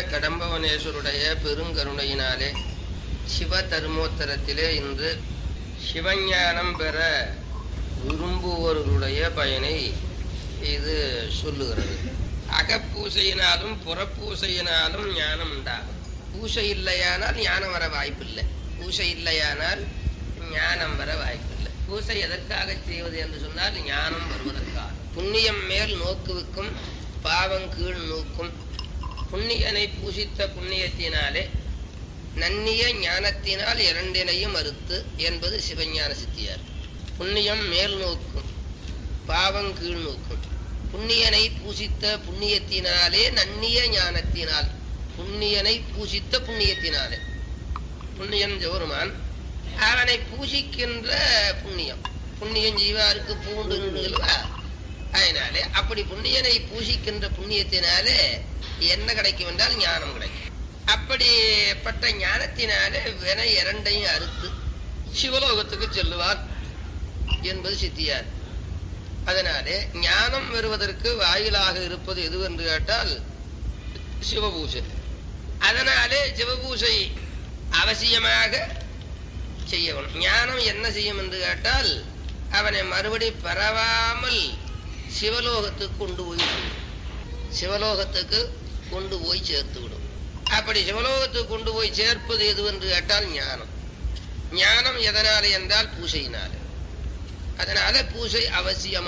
கடம்பவனேஸ்வருடைய பெருங்கருணையினாலே சிவ தர்மோத்தரத்திலே இன்று சிவஞானம் பெற விரும்புவோர்களுடைய பயனை இது சொல்லுகிறது அகப்பூசையினாலும் புறப்பூசையினாலும் ஞானம் உண்டாகும் பூசை இல்லையானால் ஞானம் வர வாய்ப்பில்லை பூசை இல்லையானால் ஞானம் வர வாய்ப்பில்லை பூசை எதற்காக செய்வது என்று சொன்னால் ஞானம் வருவதற்காக புண்ணியம் மேல் நோக்குவிக்கும் பாவம் கீழ் நோக்கும் புண்ணியனை பூசித்த புண்ணியத்தினாலே நன்னிய ஞானத்தினால் இரண்டினையும் மறுத்து என்பது சிவஞான சித்தியார் புண்ணியம் மேல் நோக்கும் பாவம் கீழ் நோக்கும் புண்ணியனை பூசித்த புண்ணியத்தினாலே நன்னிய ஞானத்தினால் புண்ணியனை பூசித்த புண்ணியத்தினாலே புண்ணியன் ஜோருமான் அவனை பூசிக்கின்ற புண்ணியம் புண்ணியம் ஜீவாருக்கு பூண்டு அதனாலே அப்படி புண்ணியனை பூசிக்கின்ற புண்ணியத்தினாலே என்ன கிடைக்கும் என்றால் ஞானம் கிடைக்கும் அப்படிப்பட்ட ஞானத்தினாலே வினை இரண்டையும் அறுத்து சிவலோகத்துக்கு செல்லுவார் என்பது சித்தியார் அதனாலே ஞானம் வருவதற்கு வாயிலாக இருப்பது எது என்று கேட்டால் சிவபூஜை அதனாலே சிவபூஜை அவசியமாக செய்யணும் ஞானம் என்ன செய்யும் என்று கேட்டால் அவனை மறுபடி பரவாமல் சிவலோகத்துக்கு கொண்டு போய் விடும். சிவலோகத்துக்கு கொண்டு போய் சேர்த்து விடும் அப்படி சிவலோகத்துக்கு கொண்டு போய் சேர்ப்பது எது என்று கேட்டால் ஞானம் ஞானம் எதனாலே என்றால் பூசையினாலே அதனால பூசை அவசியமா